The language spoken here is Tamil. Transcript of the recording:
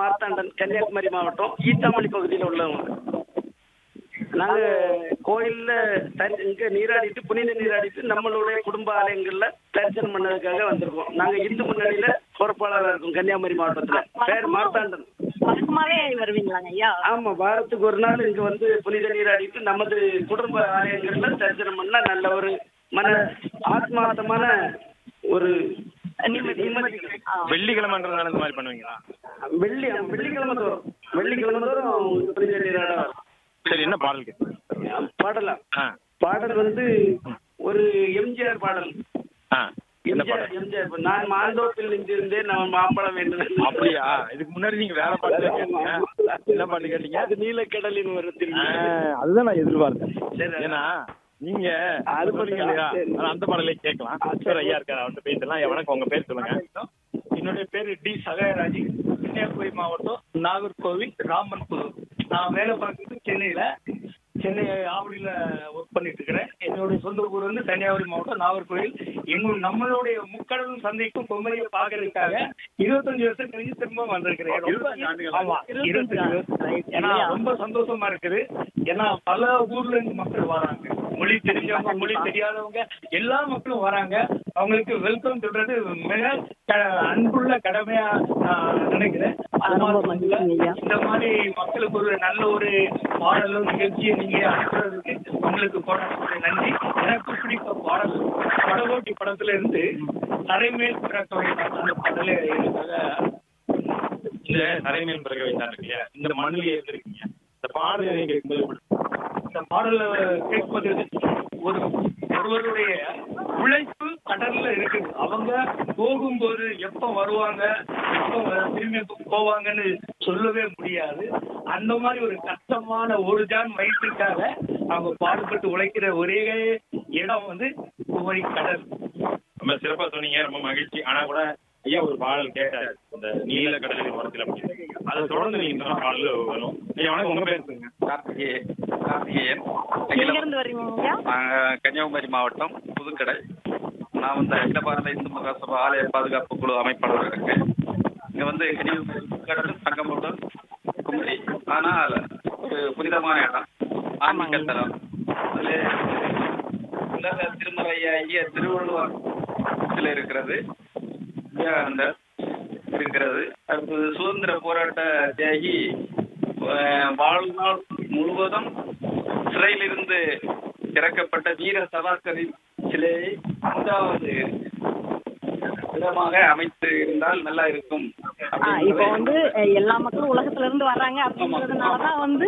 மார்த்தாண்டன் கன்னியாகுமரி மாவட்டம் ஈத்தாமணி பகுதியில் உள்ளவங்க நாங்க கோயில்ல தரி- இங்க நீராடிட்டு புனித நீராடிட்டு நம்மளுடைய குடும்ப ஆலயங்கள்ல தரிசனம் பண்ணதுக்காக வந்திருக்கோம் நாங்க இந்து முன்னணியில பொறுப்பாளராக இருக்கோம் கன்னியாகுமரி மாவட்டத்துல பேர் மார்த்தாண்டன் வழக்கமாவே வருவீங்களாங்க ஐயா ஆமா வாரத்துக்கு ஒரு நாள் இங்க வந்து புனித நீராடிட்டு நமது குடும்ப ஆலயங்கள்ல தரிசனம் பண்ணா நல்ல ஒரு மன ஆத்மார்த்தமான ஒரு நிம்மதி. நிம்மதி ஆ. வெள்ளிக்கிழமைன்றதுனால இந்த மாதிரி பண்ணுவீங்களா வெள்ளி வெள்ளிக்கிழமை தோறும் வெள்ளிக்கிழமை தோறும் புனித நீராட வரும். சரி என்ன பாடல் கேட்குறீங்க பாடலாம் ஆ பாடல் வந்து ஒரு எம்ஜிஆர் பாடல் ஆ என்ன எம்ஜிஆர் பாடல் எம்ஜிஆர் நான் மாந்தோப்பில் நின்றிருந்தேன் நான் மாம்பழம் வேண்டும் அப்படியா இதுக்கு முன்னாடி நீங்க வேற பாட்டு தான் கேட்டீங்க என்ன பாட்டு கேட்டீங்க அது நீலக்கடலின் ஒரு ஆ, திரும்பி அதுதான் நான் எதிர்பார்த்தேன் சரி. ஏன்னா நீங்க அது அது பண்ணீங்க இல்லையா சரி. ஆனா அந்த பாடலே கேட்கலாம் சரி ஐயா இருக்காரு அவர்கிட்ட பேசலாம் வணக்கம் உங்க பேர் சொல்லுங்க என்னுடைய பேரு டி சகாயராஜ் கன்னியாகுமரி மாவட்டம் நாகர்கோவில் ராமன் புதூர் நான் வேலை பார்க்குறது சென்னையில சென்னை ஆவடியில ஒர்க் பண்ணிட்டு இருக்கிறேன் என்னுடைய சொந்த ஊர் வந்து கன்னியாகுமரி மாவட்டம் நாகர்கோவில் எங்க நம்மளுடைய முக்கடலும் சந்தைக்கும் பொம்மரியை பார்க்கறதுக்காக இருபத்தஞ்சு வருஷம் கழிஞ்சு திரும்ப வந்திருக்கிறேன் ரொம்ப- இருபத்தஞ்சு ஆண்டுகளா? ஆமா இருபத்தஞ்சு வருஷம் ஏன்னா ரொம்ப சந்தோஷமா இருக்குது ஏன்னா பல ஊர்ல இருந்து மக்கள் வராங்க மொழி தெரிஞ்சவங்க மொழி தெரியாதவங்க எல்லா மக்களும் வராங்க அவங்களுக்கு வெல்கம் சொல்றது மிக க- அன்புள்ள கடமையா நான் நினைக்கிறேன் அது ரொம்ப மாதிரி மகிழ்ச்சிங்க ஐயா. இந்த மாதிரி மக்களுக்கு ஒரு நல்ல ஒரு பாடலும் நிகழ்ச்சியை நீங்க அனுப்புறதுக்கு உங்களுக்கு போடக்கூடிய நன்றி எனக்கு பிடித்த பாடல் படகோட்டி படத்துல இருந்து தரைமேல் பிறக்க வைத்தார் அந்த பாடலே எனக்காக இந்த தரைமேல் பிறகு வைத்தாரு இல்லையா இந்த மண்ணிலே இருந்திருக்கீங்க இந்த பாடல் நீங்க கேட்கும்போது எப்படி? இந்த பாடல கேட்பது ஒரு ஒருவருடைய உழைப்பு கடல்ல இருக்குது அவங்க போகும்போது எப்ப வருவாங்க எப்ப வ- திரும்பி போவாங்கன்னு சொல்லவே முடியாது அந்த மாதிரி ஒரு கஷ்டமான ஒரு ஜான் வயிற்றுக்காக அவங்க பாடுபட்டு உழைக்கிற ஒரே இடம் வந்து குமரி கடல் ரொம்ப சிறப்பா சொன்னீங்க ரொம்ப மகிழ்ச்சி ஆனா கூட ஐயா ஒரு பாடல் கேட்டாரு இந்த நீல கடலின் ஓரத்தில் அப்படின்னு அதை தொடர்ந்து நீங்க இந்த பாடல் வரும் ஐயா வணக்கம் உங்க பேர் சொல்லுங்க கார்த்திகே கார்த்திகேயன் எங்க இருந்து வருவீங்க ஐயா நாங்கள் கன்னியாகுமரி மாவட்டம் புதுக்கடை நான் வந்து அகில பாரத இந்து மகாசபா ஆலய பாதுகாப்பு குழு அமைப்பாளராக இருக்கேன் இங்கே வந்து கன்னியாகுமரி புதுக்கடலும் சங்கமுடன் குமரி ஆனால் ஒரு புனிதமான இடம் ஆன்மீக தலம் அதில் உலக திருமலையாகிய திருவள்ளுவர் இதில் இருக்கிறது விவேகானந்தர் இருக்கிறது அடுத்தது சுதந்திர போராட்ட தியாகி அஹ், வாழ்நாள் முழுவதும் சிறையிலிருந்து இறக்கப்பட்ட வீர சவார்கரின் சிலையை அஞ்சாவது இடமாக அமைத்து இருந்தால் நல்லா இருக்கும் ஆ, இப்போ வந்து அஹ், எல்லா மக்களும் உலகத்துல இருந்து வர்றாங்க அப்படிங்கறதுனாலதான் வந்து